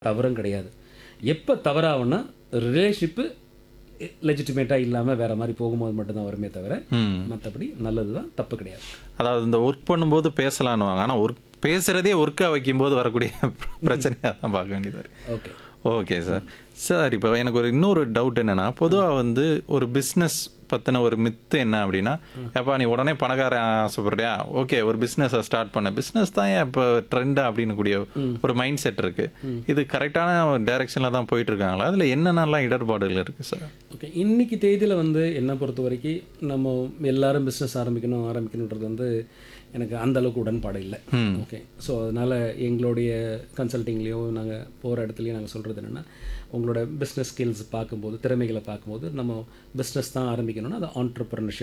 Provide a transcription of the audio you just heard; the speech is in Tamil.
தவறும் கிடையாது எப்போ தவறாகும்னா ரிலேஷிப்பு லெஜிட்டிமேட்டாக இல்லாமல் வேற மாதிரி போகும்போது மட்டும்தான் வருமே தவிர ம் மற்றபடி நல்லது தான் தப்பு கிடையாது அதாவது இந்த ஒர்க் பண்ணும்போது பேசலான்னுவாங்க ஆனால் ஒர்க் பேசுகிறதே ஒர்க்காக வைக்கும்போது வரக்கூடிய பிரச்சனையாக தான் பார்க்க வேண்டியது இருக்கு ஓகே ஓகே சார் சார் இப்போ எனக்கு ஒரு இன்னொரு டவுட் என்னன்னா பொதுவாக வந்து ஒரு பிஸ்னஸ் பற்றின ஒரு மித்து என்ன அப்படின்னா எப்பா நீ உடனே பணக்காரன் ஆசைப்படுறியா ஓகே ஒரு பிஸ்னஸை ஸ்டார்ட் பண்ண பிஸ்னஸ் தான் ஏன் இப்போ ட்ரெண்டாக அப்படின்னு கூடிய ஒரு மைண்ட் செட் இருக்கு இது கரெக்டான டைரக்ஷனில் தான் போயிட்டு இருக்காங்களா அதில் என்னென்னலாம் இடர்பாடுகள் இருக்கு சார் ஓகே இன்னைக்கு தேதியில் வந்து என்னை பொறுத்த வரைக்கும் நம்ம எல்லாரும் பிஸ்னஸ் ஆரம்பிக்கணும் ஆரம்பிக்கணுன்றது வந்து எனக்கு அந்த அளவுக்கு உடன்பாடு இல்லை ஓகே ஸோ அதனால் எங்களுடைய கன்சல்ட்டிங்லேயோ நாங்கள் போகிற இடத்துலையும் நாங்கள் சொல்கிறது என்னென்னா உங்களோட பிஸ்னஸ் ஸ்கில்ஸ் பார்க்கும்போது திறமைகளை பார்க்கும்போது நம்ம பிஸ்னஸ் தான் ஆரம்பிக்கணும்னா அது ஆண்டர்பிரினர்ஷிப்